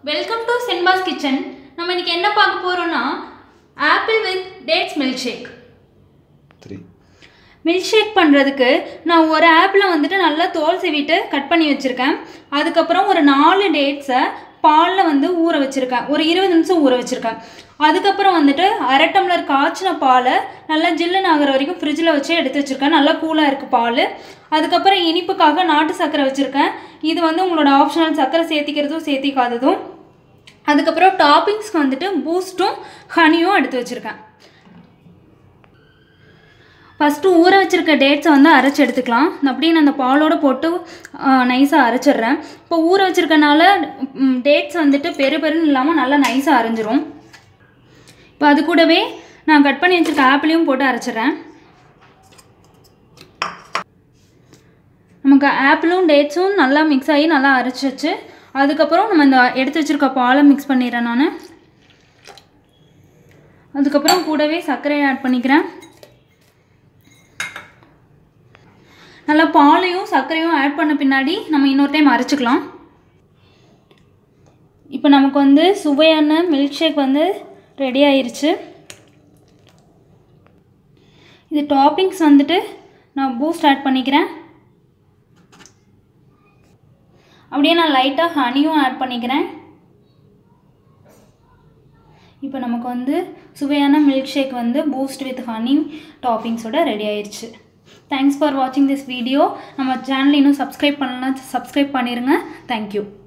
welcome to சென்பாஸ் kitchen நம்ம இன்னைக்கு என்ன பார்க்க போறோம்னா apple with dates milkshake three milkshake பண்ணுறதுக்கு நான் ஒரு ஆப்பிள் வந்துட்டு நல்லா தோல் சீவிட்டு கட் பண்ணி வச்சுருக்கேன் அதுக்கப்புறம் ஒரு நாலு டேட்ஸை பாலில் வந்து ஊற வச்சுருக்கேன் ஒரு இருபது நிமிஷம் ஊற வச்சுருக்கேன் அதுக்கப்புறம் வந்துட்டு அரை டம்ளர் காய்ச்சின பாலை நல்லா ஜில்லுன்னு ஆகிற வரைக்கும் ஃப்ரிட்ஜில் வச்சு எடுத்து வச்சுருக்கேன் நல்லா கூலாக இருக்குது பால் அதுக்கப்புறம் இனிப்புக்காக நாட்டு சர்க்கரை வச்சுருக்கேன் இது வந்து உங்களோட ஆப்ஷனல் சர்க்கரை சேர்த்திக்கிறதும் சேர்த்திக்காததும் அதுக்கப்புறம் டாப்பிங்ஸ்க்கு வந்துட்டு பூஸ்ட்டும் ஹனியும் எடுத்து வச்சுருக்கேன் ஃபஸ்ட்டு ஊற வச்சுருக்க டேட்ஸை வந்து அரைச்சி எடுத்துக்கலாம் நான் அப்படியே நான் அந்த பாலோட போட்டு நைஸாக அரைச்சிடுறேன் இப்போ ஊற வச்சுருக்கனால டேட்ஸ் வந்துட்டு பெரு பெருன்னு இல்லாமல் நல்லா நைஸாக அரைஞ்சிரும் இப்போ அது கூடவே நான் கட் பண்ணி வச்சுருக்க ஆப்பிளையும் போட்டு அரைச்சிடுறேன் நமக்கு ஆப்பிளும் டேட்ஸும் நல்லா மிக்ஸ் ஆகி நல்லா அரைச்சி வச்சு அதுக்கப்புறம் நம்ம இந்த எடுத்து வச்சுருக்க பாலை மிக்ஸ் பண்ணிடுறேன் நான் அதுக்கப்புறம் கூடவே சர்க்கரையை ஆட் பண்ணிக்கிறேன் நல்லா பாலையும் சர்க்கரையும் ஆட் பண்ண பின்னாடி நம்ம இன்னொரு டைம் அரைச்சிக்கலாம் இப்போ நமக்கு வந்து சுவையான மில்க் ஷேக் வந்து ரெடி ஆயிருச்சு இது டாப்பிங்ஸ் வந்துட்டு நான் பூஸ்ட் ஆட் பண்ணிக்கிறேன் அப்படியே நான் லைட்டாக ஹனியும் ஆட் பண்ணிக்கிறேன் இப்போ நமக்கு வந்து சுவையான மில்க் ஷேக் வந்து பூஸ்ட் வித் ஹனி டாப்பிங்ஸோட ரெடி ஆயிடுச்சு தேங்க்ஸ் ஃபார் வாட்சிங் திஸ் வீடியோ நம்ம சேனல் இன்னும் சப்ஸ்கிரைப் பண்ணலாம் சப்ஸ்கிரைப் பண்ணிடுங்க தேங்க்யூ